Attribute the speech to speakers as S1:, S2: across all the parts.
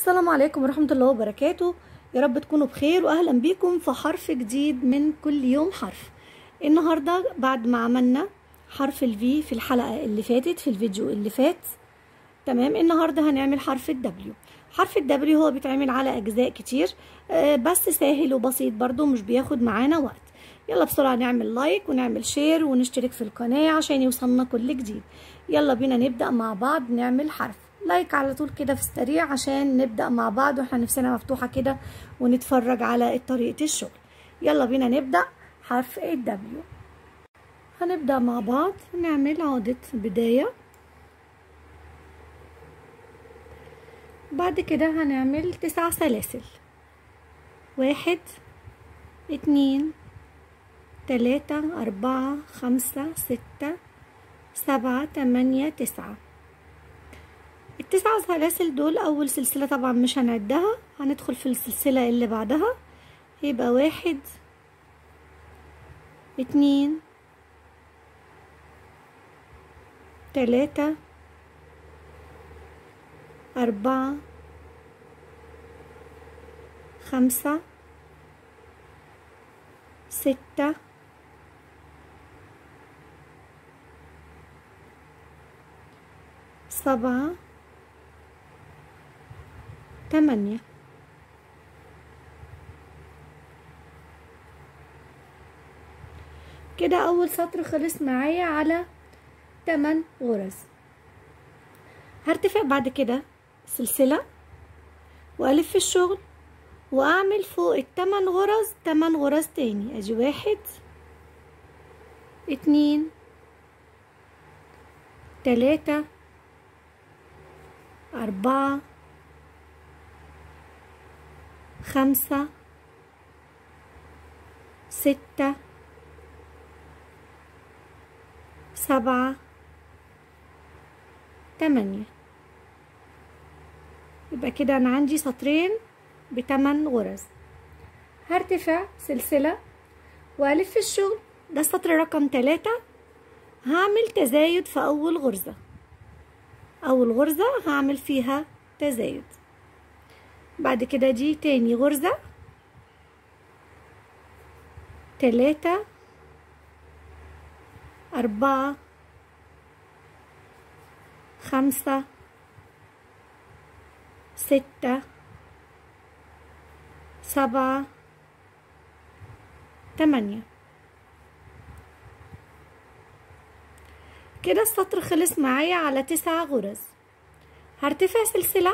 S1: السلام عليكم ورحمة الله وبركاته يا رب تكونوا بخير وأهلا بيكم في حرف جديد من كل يوم حرف النهاردة بعد ما عملنا حرف الفي في الحلقة اللي فاتت في الفيديو اللي فات تمام النهاردة هنعمل حرف الدبليو حرف الدبليو هو بيتعمل على أجزاء كتير آه بس سهل وبسيط برضو مش بياخد معانا وقت يلا بسرعة نعمل لايك ونعمل شير ونشترك في القناة عشان يوصلنا كل جديد يلا بينا نبدأ مع بعض نعمل حرف لايك على طول كده في السريع عشان نبدأ مع بعض واحنا نفسنا مفتوحة كده ونتفرج على طريقة الشغل يلا بينا نبدأ حرف الدبليو هنبدأ مع بعض نعمل عقدة بداية بعد كده هنعمل تسع سلاسل واحد اتنين تلاتة أربعة خمسة ستة سبعة تمانية تسعة التسع سلاسل دول أول سلسلة طبعا مش هنعدها هندخل في السلسلة اللي بعدها يبقى واحد اتنين تلاتة أربعة خمسة ستة سبعة تمانية كده أول سطر خلص معايا على تمن غرز هرتفع بعد كده سلسلة وألف الشغل وأعمل فوق التمن غرز تمن غرز تاني أجي واحد اتنين تلاتة أربعة خمسة ستة سبعة تمانية يبقى كده أنا عندي سطرين بتمن غرز هرتفع سلسلة وألف الشغل ده السطر رقم تلاتة هعمل تزايد في أول غرزة أول غرزة هعمل فيها تزايد بعد كده دي تاني غرزة تلاتة أربعة خمسة ستة سبعة تمانية كده السطر خلص معايا على تسع غرز هرتفع سلسلة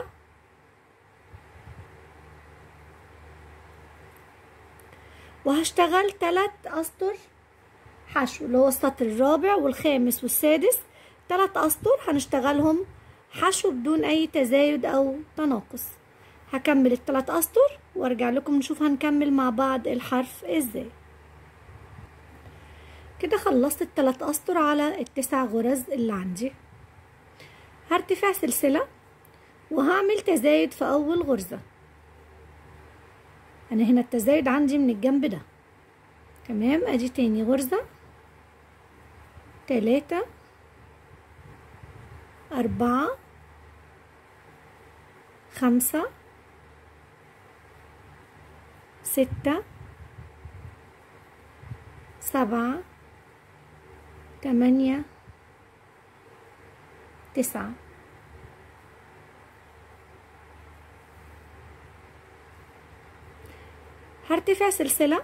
S1: وهشتغل تلات أسطر حشو اللي هو السطر الرابع والخامس والسادس تلات أسطر هنشتغلهم حشو بدون أي تزايد أو تناقص هكمل التلات أسطر وارجع لكم نشوف هنكمل مع بعض الحرف ازاي كده خلصت التلات أسطر على التسع غرز اللي عندي هرتفع سلسلة وهعمل تزايد في أول غرزة أنا هنا التزايد عندي من الجنب ده تمام أدي تاني غرزة تلاتة أربعة خمسة ستة سبعة تمانية تسعة هرتفع سلسلة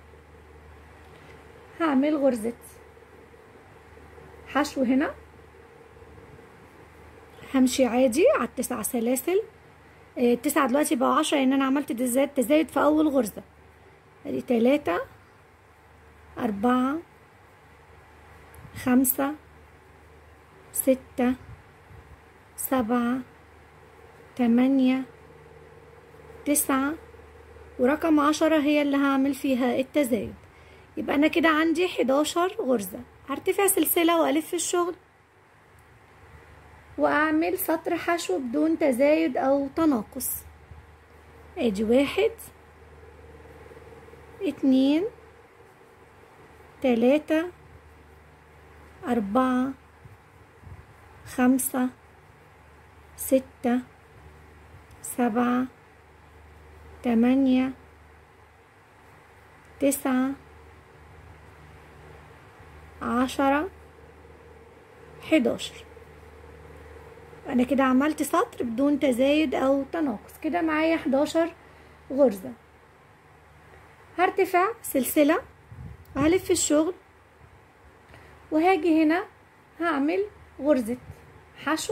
S1: هعمل غرزة حشو هنا همشي عادي على التسع سلاسل التسعة دلوقتي بقوا عشرة لان انا عملت تزايد تزايد في اول غرزة ادي تلاتة اربعة خمسة ستة سبعة تمانية تسعة ورقم عشرة هي اللي هعمل فيها التزايد يبقى انا كده عندي حداشر غرزة هرتفع سلسلة والف الشغل واعمل سطر حشو بدون تزايد او تناقص ادي واحد اتنين تلاتة أربعة خمسة ستة سبعة تمانية تسعة عشرة حداشر انا كده عملت سطر بدون تزايد او تناقص كده معايا حداشر غرزة هرتفع سلسلة وهلف الشغل وهاجي هنا هعمل غرزة حشو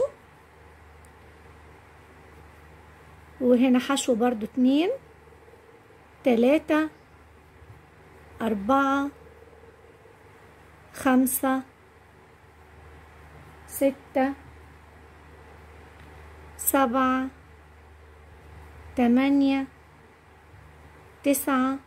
S1: وهنا حشو برضو اتنين تلاتة أربعة خمسة ستة سبعة تمانية تسعة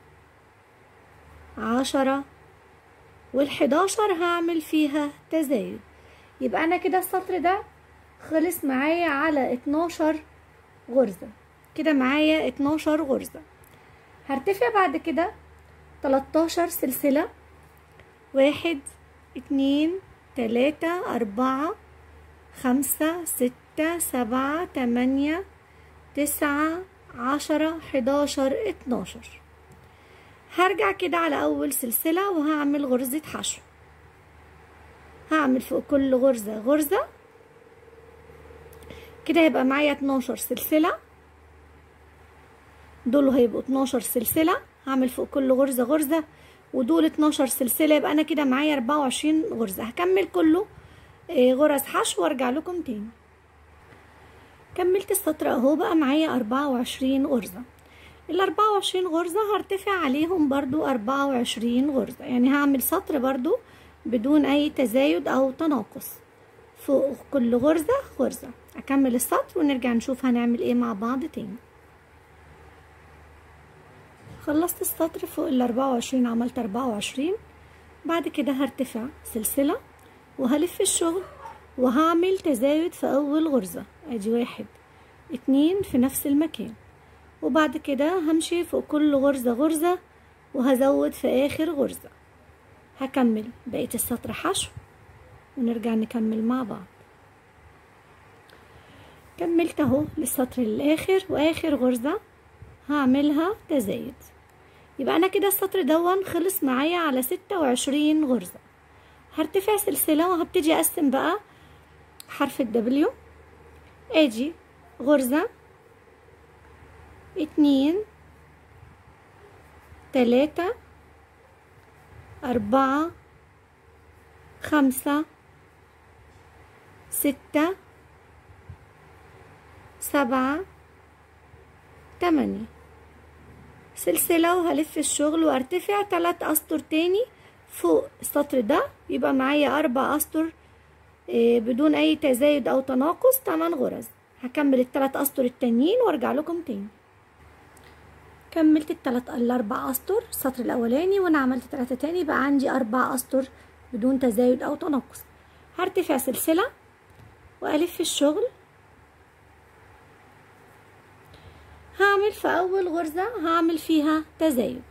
S1: عشرة والحداشر هعمل فيها تزايد يبقى أنا كده السطر ده خلص معايا على اتناشر غرزة كده معايا اتناشر غرزة هرتفع بعد كده تلاتاشر سلسلة واحد اتنين تلاتة أربعة خمسة ستة سبعة تمانية تسعة عشرة حداشر اتناشر هرجع كده على أول سلسلة وهعمل غرزة حشو هعمل فوق كل غرزة غرزة كده هيبقى معايا اتناشر سلسلة دول هيبقوا اتناشر سلسلة هعمل فوق كل غرزة غرزة ودول اتناشر سلسلة يبقى أنا كده معايا أربعة وعشرين غرزة هكمل كله غرز حشو وارجع لكم تاني كملت السطر اهو بقى معايا أربعة وعشرين غرزة الأربعة وعشرين غرزة هرتفع عليهم برضو أربعة وعشرين غرزة يعني هعمل سطر برضو بدون أي تزايد أو تناقص فوق كل غرزة غرزة أكمل السطر ونرجع نشوف هنعمل ايه مع بعض تاني خلصت السطر فوق الأربعة وعشرين عملت أربعة وعشرين بعد كده هرتفع سلسلة وهلف الشغل وهعمل تزايد في أول غرزة أدي واحد اتنين في نفس المكان وبعد كده همشي فوق كل غرزة غرزة وهزود في آخر غرزة هكمل بقية السطر حشو ونرجع نكمل مع بعض كملت اهو للسطر الآخر وآخر غرزة هعملها تزايد يبقى أنا كده السطر دون خلص معايا على ستة وعشرين غرزة هرتفع سلسلة وهبتدي أقسم بقى حرف الدبليو اجي غرزة اتنين تلاتة أربعة خمسة ستة سبعة تمانية سلسلة وهلف الشغل وارتفع تلات أسطر تاني فوق السطر ده يبقى معايا أربع أسطر بدون أي تزايد أو تناقص تمن غرز هكمل التلات أسطر التانيين وارجع لكم تاني كملت التلات الأربع أسطر السطر الأولاني وأنا عملت تلاتة تاني بقى عندي أربع أسطر بدون تزايد أو تناقص هرتفع سلسلة وألف الشغل هعمل في أول غرزة هعمل فيها تزايد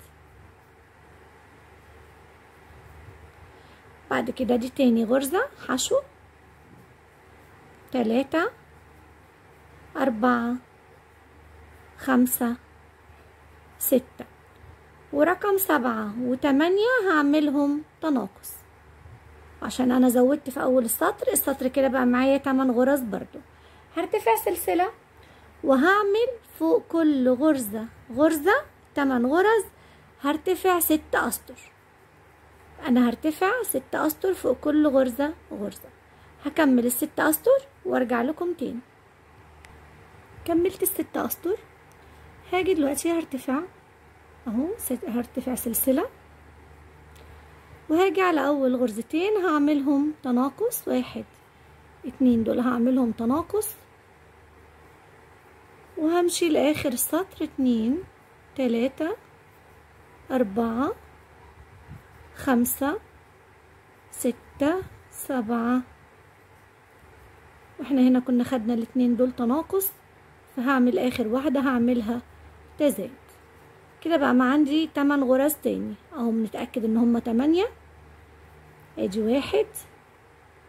S1: بعد كده دي تاني غرزة حشو تلاتة أربعة خمسة ستة ورقم سبعة وتمانية هعملهم تناقص عشان أنا زودت في أول السطر السطر كده بقى معايا تمن غرز برضو هرتفع سلسلة وهعمل فوق كل غرزة غرزة تمن غرز هرتفع ست أسطر أنا هرتفع ست أسطر فوق كل غرزة غرزة هكمل الست أسطر وارجع لكم تاني كملت الست أسطر هاجي دلوقتي هرتفع اهو هرتفع سلسلة وهاجي على أول غرزتين هعملهم تناقص واحد اتنين دول هعملهم تناقص وهمشي لآخر السطر اتنين تلاتة أربعة خمسة ستة سبعة واحنا هنا كنا خدنا الاتنين دول تناقص فهعمل آخر واحدة هعملها تزايد كده بقى ما عندي تمن غرز تاني اهو بنتأكد ان هما تمانية ادي واحد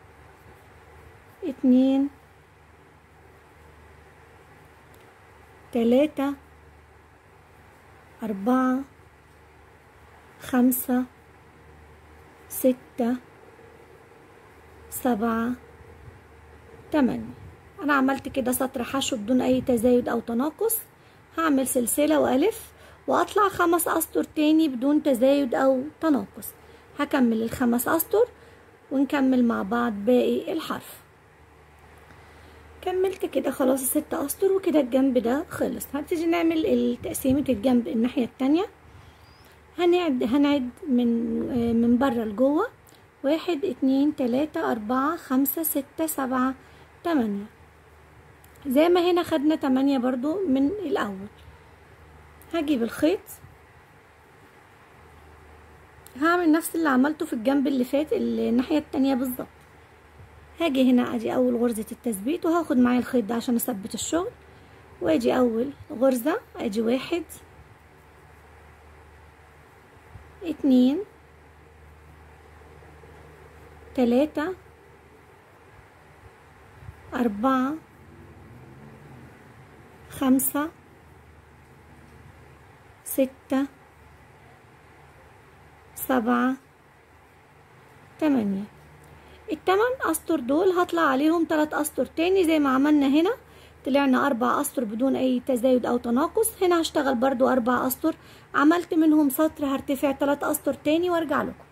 S1: اتنين تلاتة أربعة خمسة ستة سبعة تمانية أنا عملت كده سطر حشو بدون أي تزايد أو تناقص هعمل سلسلة وألف وأطلع خمس أسطر تاني بدون تزايد أو تناقص هكمل الخمس أسطر ونكمل مع بعض باقي الحرف كملت كده خلاص الست أسطر وكده الجنب ده خلص هنبتدي نعمل تقسيمة الجنب الناحية التانية هنعد هنعد من من بره لجوه واحد اتنين تلاتة أربعة خمسة ستة سبعة تمانية زي ما هنا خدنا تمانية برضو من الأول هجيب الخيط هعمل نفس اللي عملته في الجنب اللي فات الناحية التانية بالظبط هاجي هنا ادي اول غرزة التثبيت وهاخد معايا الخيط ده عشان اثبت الشغل واجي اول غرزة ادي واحد اتنين تلاتة أربعة خمسة ستة سبعة تمانية التمن أسطر دول هطلع عليهم تلات أسطر تاني زي ما عملنا هنا طلعنا أربع أسطر بدون أي تزايد أو تناقص هنا هشتغل برضو أربع أسطر عملت منهم سطر هرتفع تلات أسطر تاني وارجع لكم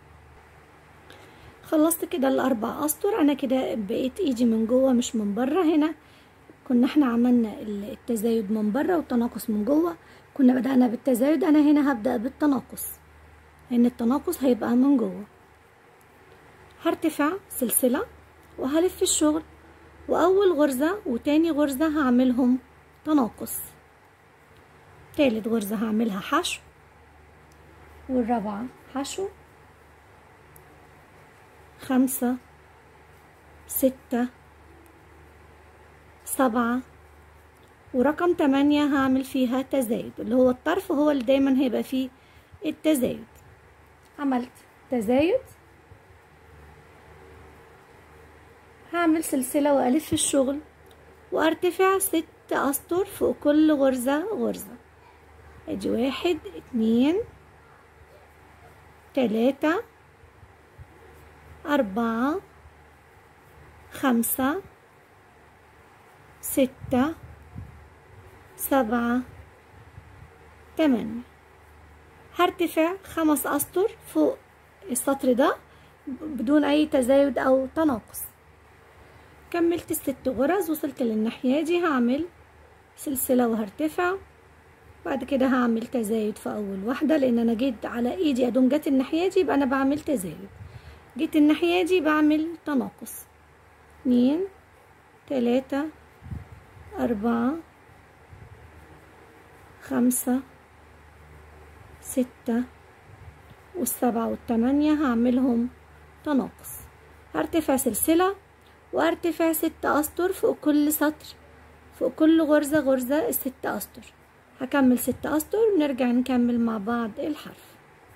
S1: خلصت كده الأربع أسطر أنا كده بقيت إيدي من جوه مش من بره هنا كنا احنا عملنا التزايد من بره والتناقص من جوه كنا بدأنا بالتزايد أنا هنا هبدأ بالتناقص لأن التناقص هيبقى من جوه هرتفع سلسلة وهلف الشغل وأول غرزة وتاني غرزة هعملهم تناقص تالت غرزة هعملها حشو والرابعة حشو خمسة ستة سبعة ورقم تمانية هعمل فيها تزايد اللي هو الطرف هو اللي دايما هيبقى فيه التزايد عملت تزايد هعمل سلسلة وألف الشغل وأرتفع ست أسطر فوق كل غرزة غرزة ادي واحد اتنين تلاتة أربعة خمسة ستة سبعة تمانية هرتفع خمس أسطر فوق السطر ده بدون أي تزايد أو تناقص كملت الست غرز وصلت للناحية دي هعمل سلسلة وهرتفع بعد كده هعمل تزايد في أول واحدة لأن أنا جيت على إيدي أدوم جت الناحية دي يبقى أنا بعمل تزايد جيت الناحية دي بعمل تناقص اتنين تلاتة أربعة خمسة ستة والسبعة والتمانية هعملهم تناقص هرتفع سلسلة وارتفع ست أسطر فوق كل سطر فوق كل غرزة غرزة الست أسطر هكمل ست أسطر ونرجع نكمل مع بعض الحرف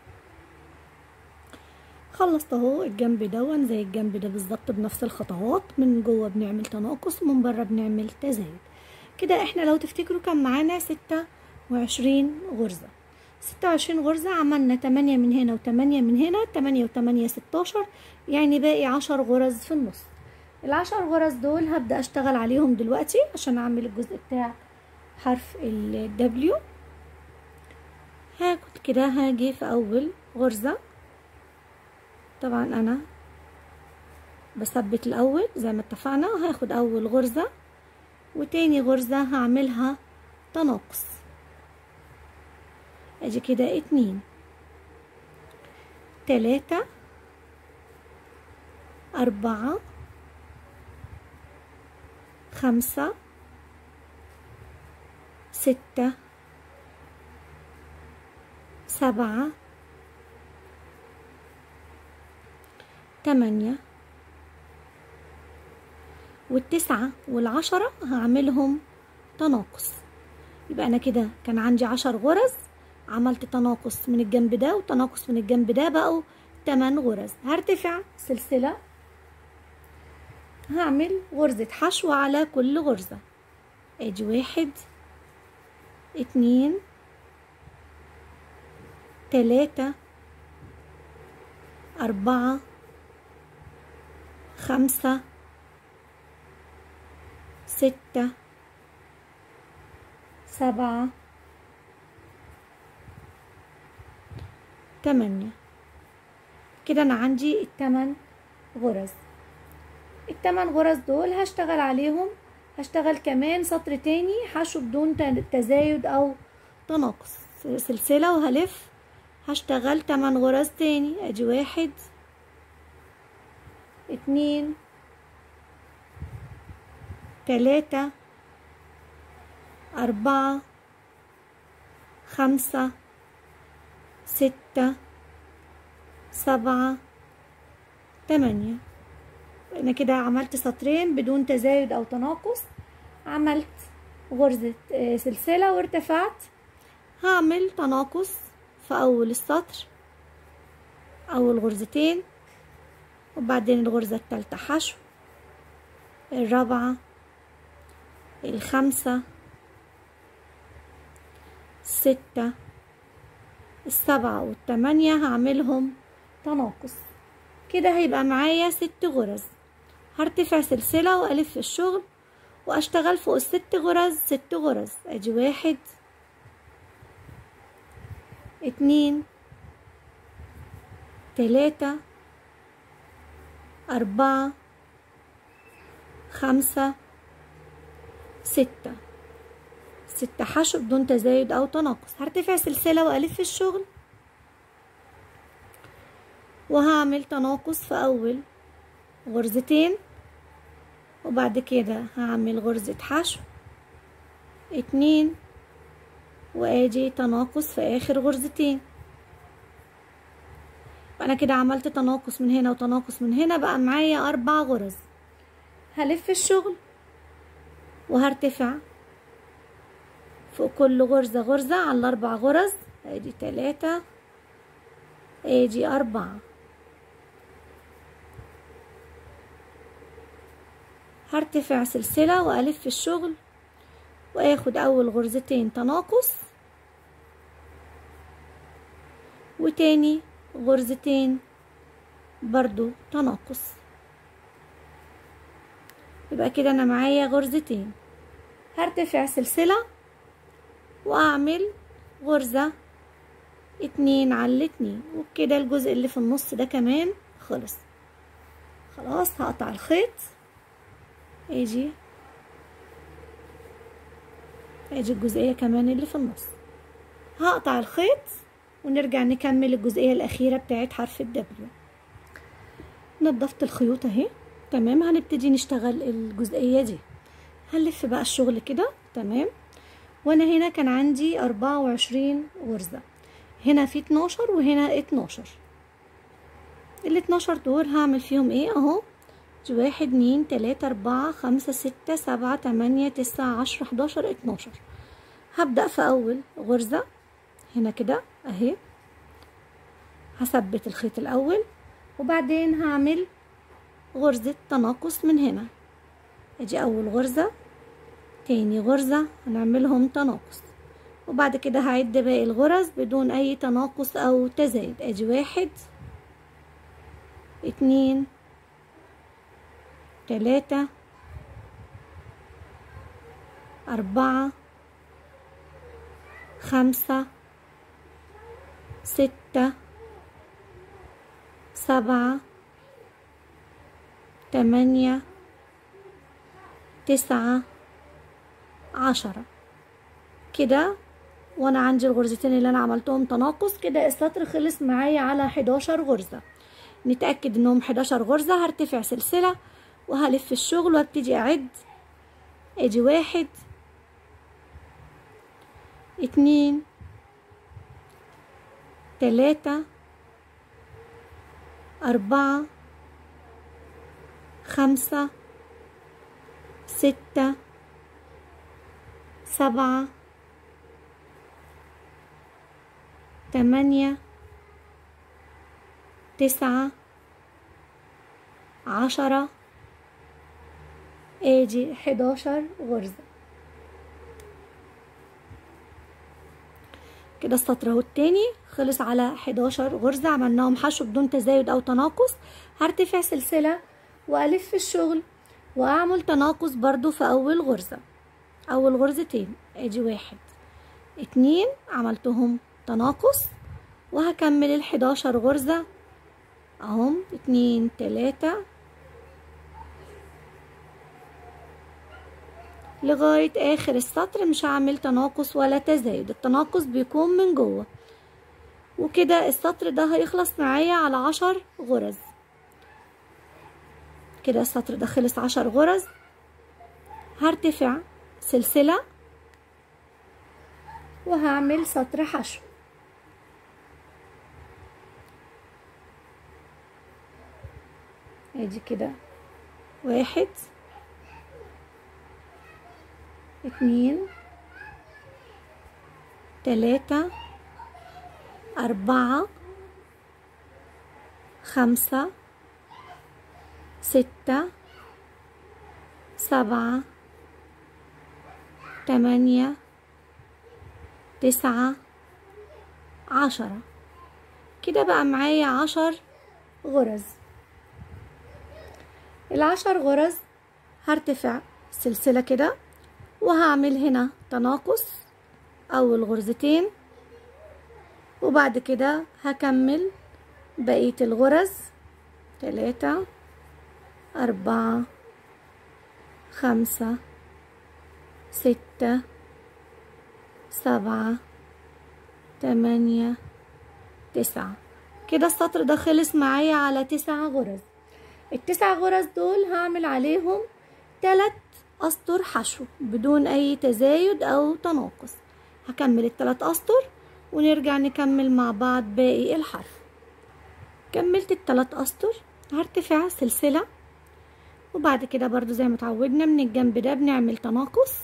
S1: خلصت اهو الجنب دون زي الجنب ده بالظبط بنفس الخطوات من جوه بنعمل تناقص ومن بره بنعمل تزايد كده احنا لو تفتكروا كان معانا ستة وعشرين غرزة ستة وعشرين غرزة عملنا تمانية من هنا وتمانية من هنا تمانية وتمانية ستاشر يعني باقي عشر غرز في النص العشر غرز دول هبدأ اشتغل عليهم دلوقتي عشان اعمل الجزء بتاع حرف ال W هاخد كده هاجي في اول غرزة طبعا انا بثبت الاول زي ما اتفقنا هاخد اول غرزة وتاني غرزة هعملها تناقص ادي كده اتنين تلاتة اربعة خمسة ستة سبعة تمانية والتسعة والعشرة هعملهم تناقص يبقى أنا كده كان عندي عشر غرز عملت تناقص من الجنب ده وتناقص من الجنب ده بقوا تمن غرز هرتفع سلسلة هعمل غرزة حشو على كل غرزة ادي واحد اتنين تلاتة أربعة خمسة ستة سبعة تمانية كده أنا عندي التمن غرز التمن غرز دول هشتغل عليهم هشتغل كمان سطر تاني حشو بدون تزايد أو تناقص سلسلة وهلف هشتغل تمن غرز تاني ادي واحد اتنين تلاتة أربعة خمسة ستة سبعة تمانية أنا كده عملت سطرين بدون تزايد أو تناقص عملت غرزة سلسلة وارتفعت هعمل تناقص في أول السطر أول غرزتين وبعدين الغرزة التالتة حشو الرابعة الخامسة الستة السبعة والتمانية هعملهم تناقص كده هيبقى معايا ست غرز هرتفع سلسلة وألف الشغل وأشتغل فوق الست غرز ست غرز أدي واحد اتنين تلاتة أربعة خمسة ستة ستة حشو بدون تزايد أو تناقص هرتفع سلسلة وألف الشغل وهعمل تناقص في أول غرزتين وبعد كده هعمل غرزة حشو اتنين وادي تناقص في اخر غرزتين انا كده عملت تناقص من هنا وتناقص من هنا بقى معايا اربع غرز هلف الشغل وهرتفع فوق كل غرزة غرزة على الاربع غرز ادي تلاتة ادي اربعة هرتفع سلسلة والف الشغل واخد اول غرزتين تناقص وتاني غرزتين برضو تناقص يبقى كده انا معايا غرزتين هرتفع سلسلة واعمل غرزة اتنين على الاتنين وبكده الجزء اللي في النص ده كمان خلص خلاص هقطع الخيط اجي ادي الجزئية كمان اللي في النص هقطع الخيط ونرجع نكمل الجزئية الأخيرة بتاعت حرف الدبليو نضفت الخيوط اهي تمام هنبتدي نشتغل الجزئية دي هنلف بقى الشغل كده تمام وانا هنا كان عندي أربعة وعشرين غرزة هنا في اتناشر وهنا اتناشر الاتناشر دول هعمل فيهم ايه اهو واحد اتنين تلاتة أربعة خمسة ستة سبعة تمانية تسعة عشرة حداشر اتناشر هبدأ في أول غرزة هنا كده أهي هثبت الخيط الأول وبعدين هعمل غرزة تناقص من هنا ادي أول غرزة تاني غرزة هنعملهم تناقص وبعد كده هعد باقي الغرز بدون أي تناقص أو تزايد ادي واحد اتنين تلاتة أربعة خمسة ستة سبعة تمانية تسعة عشرة كده وانا عندي الغرزتين اللي انا عملتهم تناقص كده السطر خلص معايا على حداشر غرزة نتأكد انهم حداشر غرزة هرتفع سلسلة وهلف الشغل وابتدي اعد ادي واحد اتنين تلاتة أربعة خمسة ستة سبعة تمانية تسعة عشرة ادي حداشر غرزة كده السطر اهو التاني خلص على 11 غرزة عملناهم حشو بدون تزايد او تناقص هرتفع سلسلة والف الشغل واعمل تناقص برضو في اول غرزة اول غرزتين ادي واحد اتنين عملتهم تناقص وهكمل الحداشر غرزة اهم اتنين تلاتة لغاية اخر السطر مش هعمل تناقص ولا تزايد التناقص بيكون من جوه وكده السطر ده هيخلص معايا على عشر غرز كده السطر ده خلص عشر غرز هرتفع سلسلة وهعمل سطر حشو ادي كده واحد اتنين تلاتة أربعة خمسة ستة سبعة تمانية تسعة عشرة كده بقى معايا عشر غرز العشر غرز هرتفع سلسلة كده وهعمل هنا تناقص أول غرزتين وبعد كده هكمل بقية الغرز تلاتة أربعة خمسة ستة سبعة تمانية تسعة كده السطر ده خلص معايا على تسع غرز التسع غرز دول هعمل عليهم تلات أسطر حشو بدون أي تزايد أو تناقص هكمل التلات أسطر ونرجع نكمل مع بعض باقي الحرف كملت التلات أسطر هرتفع سلسلة وبعد كده برضو زي ما اتعودنا من الجنب ده بنعمل تناقص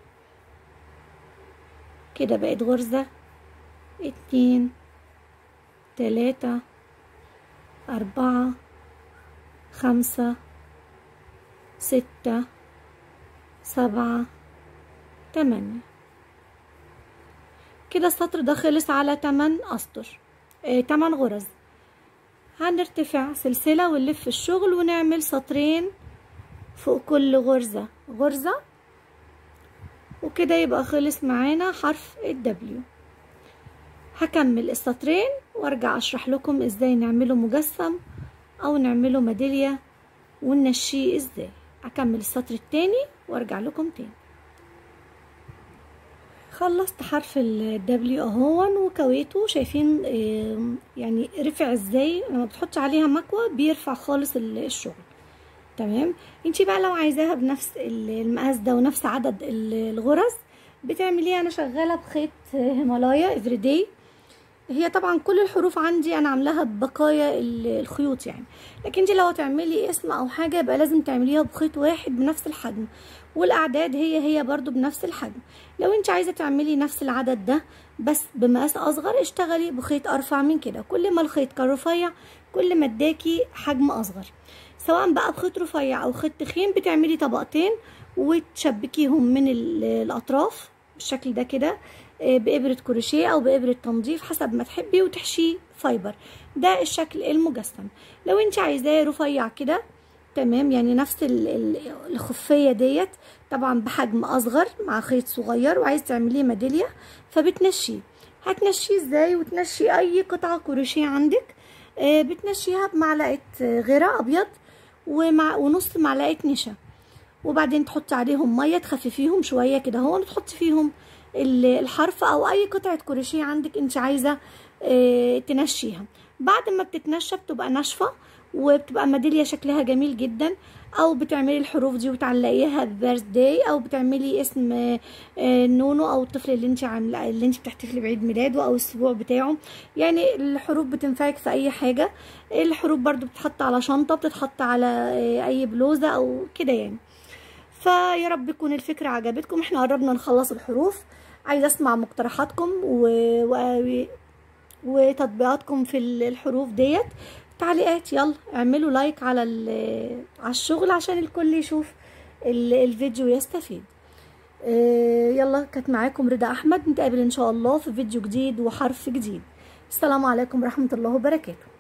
S1: كده بقت غرزة اتنين تلاتة أربعة خمسة ستة سبعة تمانية كده السطر ده خلص على تمن أسطر اه تمن غرز هنرتفع سلسلة ونلف الشغل ونعمل سطرين فوق كل غرزة غرزة وكده يبقى خلص معانا حرف الدبليو هكمل السطرين وارجع اشرح لكم ازاي نعمله مجسم او نعمله ميدالية وننشيه ازاي اكمل السطر التاني وارجع لكم تاني خلصت حرف الدبليو اهون وكويته شايفين يعني رفع ازاي لما بتحطي عليها مكوى بيرفع خالص الشغل تمام انتي بقى لو عايزاها بنفس المقاس ده ونفس عدد الغرز بتعمليها انا شغاله بخيط هيمالايا افريداي هي طبعا كل الحروف عندي انا عاملاها ببقايا الخيوط يعني لكن انت لو تعملي اسم او حاجه يبقى لازم تعمليها بخيط واحد بنفس الحجم والاعداد هي هي برضو بنفس الحجم لو انت عايزه تعملي نفس العدد ده بس بمقاس اصغر اشتغلي بخيط ارفع من كده كل ما الخيط كان رفيع كل ما اداكي حجم اصغر سواء بقى بخيط رفيع او خيط تخين بتعملي طبقتين وتشبكيهم من الاطراف بالشكل ده كده بإبرة كروشيه أو بإبرة تنظيف حسب ما تحبي وتحشيه فايبر ده الشكل المجسم لو انت عايزاه رفيع كده تمام يعني نفس الخفية ديت طبعا بحجم أصغر مع خيط صغير وعايز تعمليه ميدالية فبتنشيه هتنشيه ازاي وتنشي أي قطعة كروشيه عندك بتنشيها بمعلقة غيرة أبيض ومع ونص معلقة نشا وبعدين تحطي عليهم مية تخففيهم شوية كده هون وتحطي فيهم الحرف او اي قطعه كروشيه عندك انت عايزه اه تنشيها بعد ما بتتنشى بتبقى ناشفه وبتبقى ميداليه شكلها جميل جدا او بتعملي الحروف دي وتعلقيها بيرث داي او بتعملي اسم اه نونو او الطفل اللي انت عامله اللي انت بتحتفلي بعيد ميلاده او الاسبوع بتاعه يعني الحروف بتنفعك في اي حاجه الحروف برضو بتتحط على شنطه بتتحط على اه اي بلوزه او كده يعني فيا رب تكون الفكره عجبتكم احنا قربنا نخلص الحروف عايزه اسمع مقترحاتكم و... و... وتطبيقاتكم في الحروف ديت تعليقات يلا اعملوا لايك على ال... على الشغل عشان الكل يشوف ال... الفيديو يستفيد آه، يلا كانت معاكم رضا احمد نتقابل ان شاء الله في فيديو جديد وحرف جديد السلام عليكم ورحمه الله وبركاته